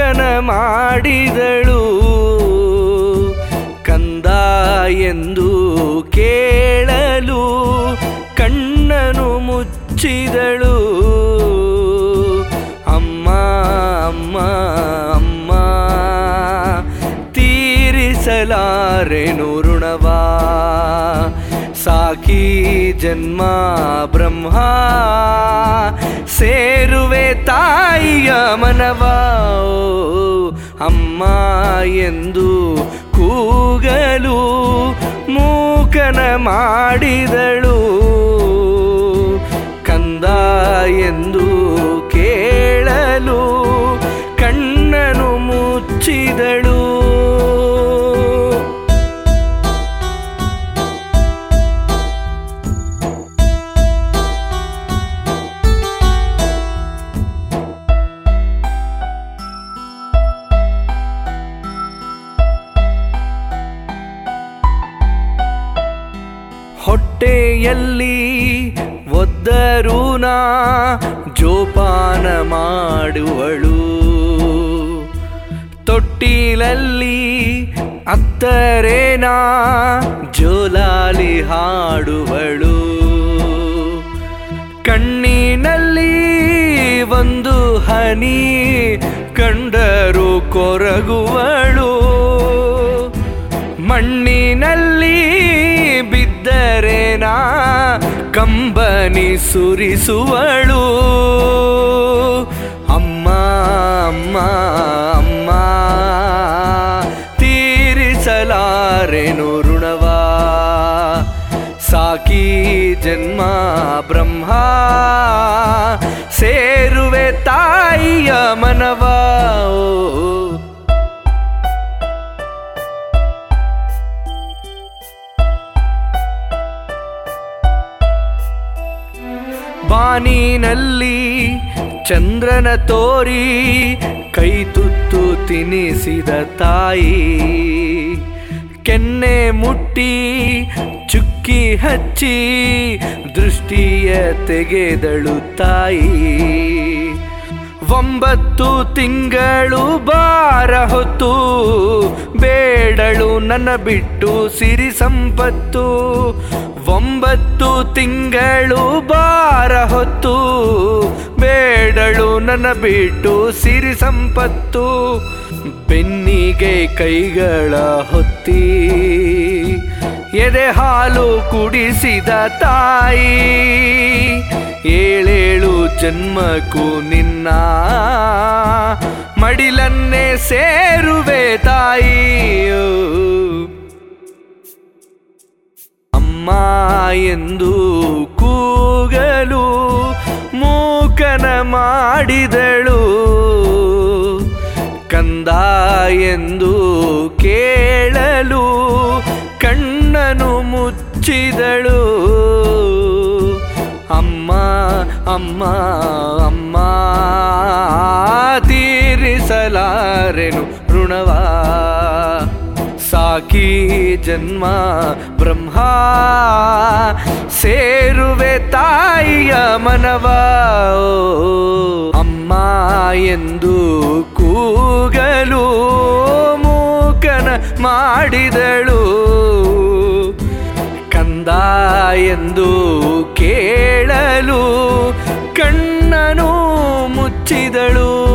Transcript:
ಮೂಕನ ಮಾಡಿದಳು ಕಂದ ಎಂದು ಕೇಳಲು ಕಣ್ಣನು ಮುಚ್ಚಿದಳು ಅಮ್ಮ ಅಮ್ಮ ಅಮ್ಮ ತೀರಿಸಲಾರೆನು ಋಣವಾ ಸಾಕಿ ಜನ್ಮ ಬ್ರಹ್ಮ ಸೇರುವೆ ತಾಯಿಯ ಮನವಾ ಓ, ಅಮ್ಮ ಎಂದು ಕೂಗಲು ಮೂಕನ ಮಾಡಿದಳು ಕಂದ ಎಂದು ಕೇಳಲು ಕಣ್ಣನು ಮುಚ್ಚಿದಳು ಹೊಟ್ಟೆಯಲ್ಲಿ ಒದ್ದರೂ ನಾ ಜೋಪಾನ ಮಾಡುವಳು ತೊಟ್ಟಿಲಲ್ಲಿ ಅತ್ತರೇನಾ ಜೋಲಾಲಿ ಹಾಡುವಳು ಕಣ್ಣಿನಲ್ಲಿ ಒಂದು ಹನಿ ಕಂಡರು ಕೊರಗುವಳು ಮಣ್ಣಿನಲ್ಲಿ ಬಿದ್ದರೆ ನಾ ಕಂಬನಿ ಸುರಿಸುವಳು ಅಮ್ಮ ಅಮ್ಮ ಅಮ್ಮ ತೀರಿಸಲಾರೆನು ಋಣವಾ ಸಾಕಿ ಜನ್ಮ ಬ್ರಹ್ಮ ಸೇರುವೆ ತಾಯಿಯ ಮನವಾ ಓ, ಬಾನಿನಲ್ಲಿ ಚಂದ್ರನ ತೋರಿ ಕೈ ತುತ್ತು ತಿನಿಸಿದ ತಾಯಿ ಕೆನ್ನೆ ಮುಟ್ಟಿ ಚುಕ್ಕಿ ಹಚ್ಚಿ ದೃಷ್ಟಿಯ ತೆಗೆದಳು ತಾಯಿ ಒಂಬತ್ತು ತಿಂಗಳು ಬಾರ ಹೊತ್ತು ಬೇಡಳು ನನ್ನ ಬಿಟ್ಟು ಸಿರಿ ಸಂಪತ್ತು ಒಂಬತ್ತು ತಿಂಗಳು ಬಾರ ಹೊತ್ತು ಬೇಡಳು ನನ್ನ ಬಿಟ್ಟು ಸಿರಿ ಸಂಪತ್ತು ಬೆನ್ನಿಗೆ ಕೈಗಳ ಹೊತ್ತಿ ಎದೆ ಹಾಲು ಕುಡಿಸಿದ ತಾಯಿ ಏಳೇಳು ಜನ್ಮಕ್ಕೂ ನಿನ್ನ ಮಡಿಲನ್ನೇ ಸೇರುವೆ ತಾಯಿಯೋ ಅಮ್ಮ ಎಂದು ಕೂಗಲು ಮೂಕನ ಮಾಡಿದಳು ಕಂದ ಎಂದು ಕೇಳಲು ಕಣ್ಣನು ಮುಚ್ಚಿದಳು ಅಮ್ಮ ಅಮ್ಮ ಅಮ್ಮ ತೀರಿಸಲಾರೆನು ಋಣವಾ ಸಾಕಿ ಜನ್ಮ ಬ್ರಹ್ಮ ಸೇರುವೆ ತಾಯಿಯ ಮನವಾ ಓ, ಅಮ್ಮ ಎಂದು ಕೂಗಲು ಮೂಕನ ಮಾಡಿದಳು ಕಂದ ಎಂದು ಕೇಳಲು ಕಣ್ಣನು ಮುಚ್ಚಿದಳು